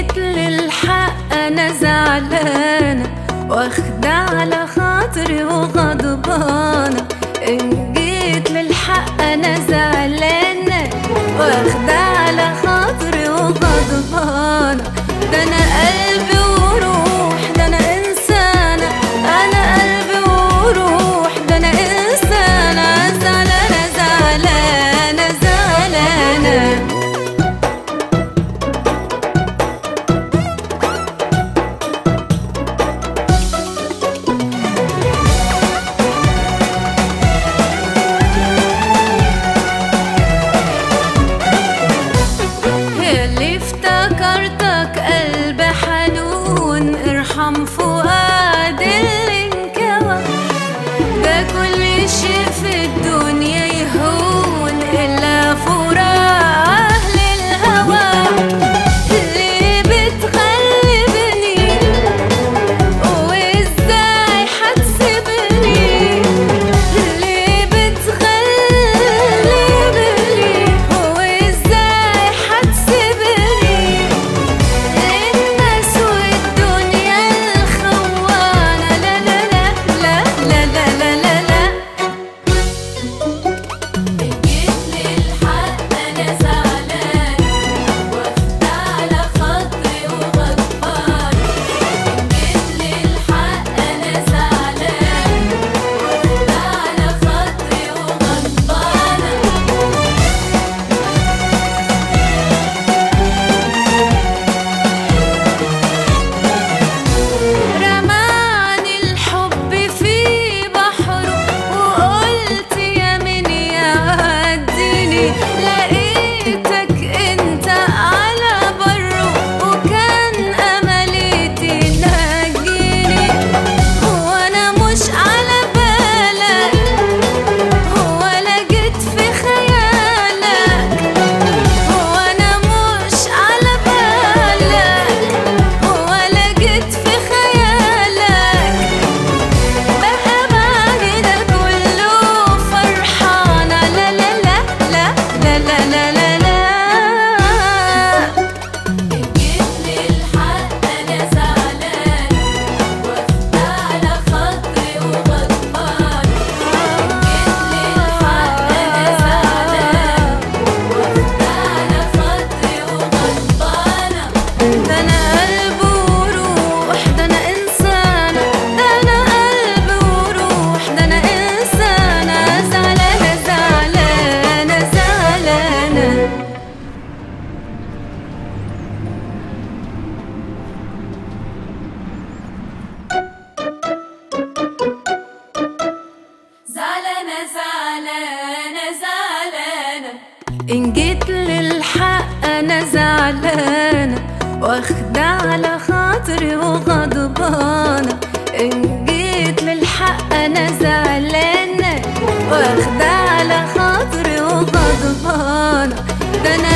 جيت للحق انا زعلانة واخدة على خاطري وغضبانة ان جيت للحق انا زعلانة واخدة على خاطري وغضبانة ده انا قلبي وروح ده انا انسانة انا قلبي وروح ده انا انسانة زعلانة زعلانة زعلانة اللي افتكرتك قلب حنون ارحم فؤاد اللي انكوى ده كل شيء في الدنيا يهون الا فراق اهل الهوى اللي بتغلبني وازاي حتسيبني اللي بتغلبني وازاي حتسيبني الناس والدنيا الخوانة لا لا لا لا لا لا لا لا لا جيت للحق أنا زعلان واخدة على خاطري وغضبان جيت للحق أنا زعلان واخدة على خاطري وغضبانة رماني الحب في بحره وقلت يا من يعديني لقيتك انت على بره وكان املي تنجيني هو انا مش على بالك هو لا جيت في خيالك هو انا مش على بالك هو لا جيت في خيالك بقى بعد ده كله فرحانة لا لا لا لا لا لا لا لا لا جيت للحق أنا زعلان واخدة على خاطري وغضبان جيت للحق أنا زعلان واخدة على خاطري وغضبانة ده أنا قلب وروح ده أنا إنسانة ده أنا قلب وروح ده أنا إنسانة زعلانة زعلانة زعلانة زعلانة زعلانة زعلانة إن جيت للحق أنا زعلانة واخدة على خاطري وغضبانة إن جيت للحق أنا زعلانة واخدة على خاطري وغضبانة ده أنا